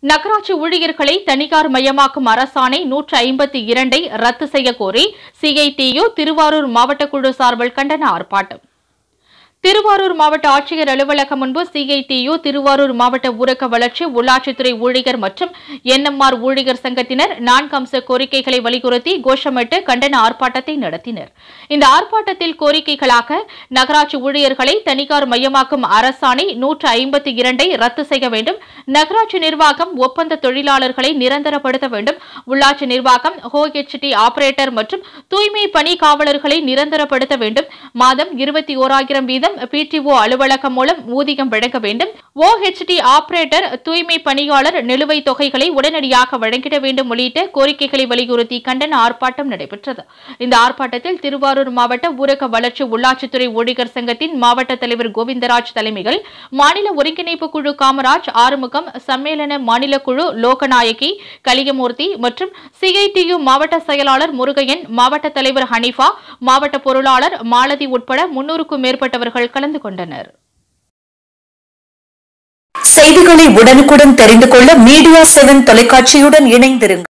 நகராட்சி ஊழியர்களை தனியார் மயமாக்கும் அரசாணை நூற்று ஐம்பத்தி இரண்டை ரத்து செய்ய கோரி சிஐடியு திருவாரூர் மாவட்ட குழு சார்பில் கண்டன ஆர்ப்பாட்டம் திருவாரூர் மாவட்ட ஆட்சியர் அலுவலகம் முன்பு சிஐடியு திருவாரூர் மாவட்ட ஊரக வளர்ச்சி உள்ளாட்சித்துறை ஊழியர் மற்றும் என்எம்ஆர் ஊழியர் சங்கத்தினர் நான்கு அம்ச கோரிக்கைகளை வலியுறுத்தி கோஷமிட்டு கண்டன ஆர்ப்பாட்டத்தை நடத்தினர் இந்த ஆர்ப்பாட்டத்தில் கோரிக்கைகளாக நகராட்சி ஊழியர்களை தனியார் மையமாக்கும் அரசாணை நூற்று ஐம்பத்தி இரண்டை ரத்து செய்ய வேண்டும் நகராட்சி நிர்வாகம் ஒப்பந்த தொழிலாளர்களை நிரந்தரப்படுத்த வேண்டும் உள்ளாட்சி நிர்வாகம் ஹோஎச்டி ஆபரேட்டர் மற்றும் தூய்மை பணி காவலர்களை நிரந்தரப்படுத்த வேண்டும் மாதம் இருபத்தி ஓராயிரம் வீதம் பிடிஓ அலுவலகம் மூலம் ஊதியம் வழங்க வேண்டும் ஓஹெச்டி ஆபரேட்டர் தூய்மை பணியாளர் நிலுவைத் தொகைகளை உடனடியாக வழங்கிட வேண்டும் உள்ளிட்ட கோரிக்கைகளை வலியுறுத்தி கண்டன ஆர்ப்பாட்டம் நடைபெற்றது இந்த ஆர்ப்பாட்டத்தில் திருவாரூர் மாவட்ட ஊரக வளர்ச்சி உள்ளாட்சித்துறை ஊழியர் சங்கத்தின் மாவட்ட தலைவர் கோவிந்தராஜ் தலைமையில் மாநில ஒருங்கிணைப்பு குழு காமராஜ் ஆறுமுகம் சம்மேளன மாநில குழு லோகநாயகி கலியமூர்த்தி மற்றும் சிஐடியு மாவட்ட செயலாளர் முருகையன் மாவட்ட தலைவர் ஹனீஃபா மாவட்ட பொருளாளர் மாலதி உட்பட முன்னூறுக்கும் மேற்பட்டவர்கள் கலந்து கொண்டனர் செய்திகளை உடனுக்குடன் தெரிந்து கொள்ள மீடியா செவன் தொலைக்காட்சியுடன் இணைந்திருங்கள்